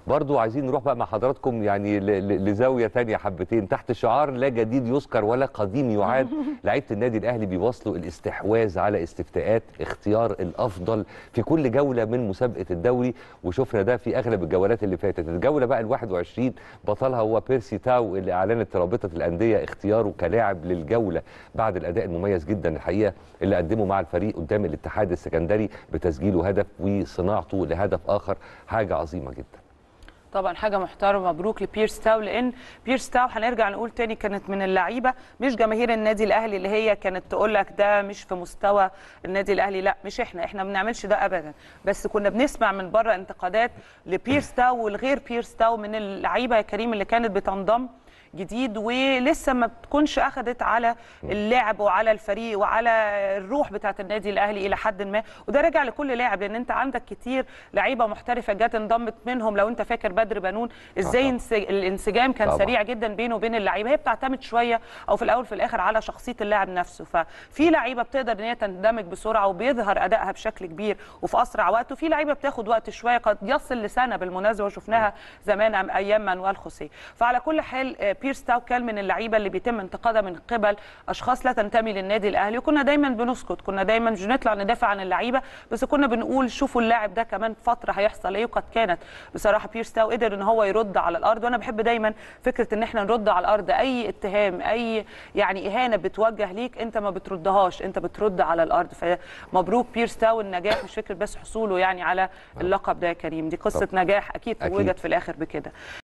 برضو عايزين نروح بقى مع حضراتكم يعني ل- ل- لزاويه تانية حبتين تحت شعار لا جديد يذكر ولا قديم يعاد لعيبه النادي الاهلي بيواصلوا الاستحواذ على استفتاءات اختيار الافضل في كل جوله من مسابقه الدوري وشفنا ده في اغلب الجولات اللي فاتت الجوله بقى ال 21 بطلها هو بيرسي تاو اللي اعلنت رابطه الانديه اختياره كلاعب للجوله بعد الاداء المميز جدا الحقيقه اللي قدمه مع الفريق قدام الاتحاد السكندري بتسجيله هدف وصناعته لهدف اخر حاجه عظيمه جدا طبعا حاجه محترمه مبروك لبيرس تاو لان بيرس تاو هنرجع نقول تاني كانت من اللعيبه مش جماهير النادي الاهلي اللي هي كانت تقول لك ده مش في مستوى النادي الاهلي لا مش احنا احنا ما بنعملش ده ابدا بس كنا بنسمع من بره انتقادات لبيرس تاو والغير بيرس تاو من اللعيبه يا كريم اللي كانت بتنضم جديد ولسه ما بتكونش اخذت على اللعب وعلى الفريق وعلى الروح بتاعه النادي الاهلي الى حد ما وده راجع لكل لاعب لان انت عندك كتير لعيبه محترفه جت انضمت منهم لو انت فاكر بدر بنون ازاي طبعا. انس- الانسجام كان طبعا. سريع جدا بينه وبين اللعيبه هي بتعتمد شويه او في الاول في الاخر على شخصيه اللاعب نفسه ففي لعيبه بتقدر ان هي تندمج بسرعه وبيظهر ادائها بشكل كبير وفي اسرع وقت وفي لعيبه بتاخد وقت شويه قد يصل لسنه بالمناسبه وشفناها زمان أم- ايام مانويل خوسيه فعلى كل حال آه، بيرس تاو كان من اللعيبه اللي بيتم انتقادها من قبل اشخاص لا تنتمي للنادي الاهلي وكنا دايما بنسكت كنا دايما مش بنطلع ندافع عن اللعيبه بس كنا بنقول شوفوا اللاعب ده كمان فتره هيحصل ايه وقد كانت بصراحه بيرس تاو قدر ان هو يرد على الارض وانا بحب دايما فكره ان احنا نرد على الارض اي اتهام اي يعني اهانه بتوجه ليك انت ما بتردهاش انت بترد على الارض فمبروك بيرس تاو النجاح مش فكره بس حصوله يعني على اللقب ده يا كريم دي قصه نجاح اكيد أكيد. توجت في الاخر بكده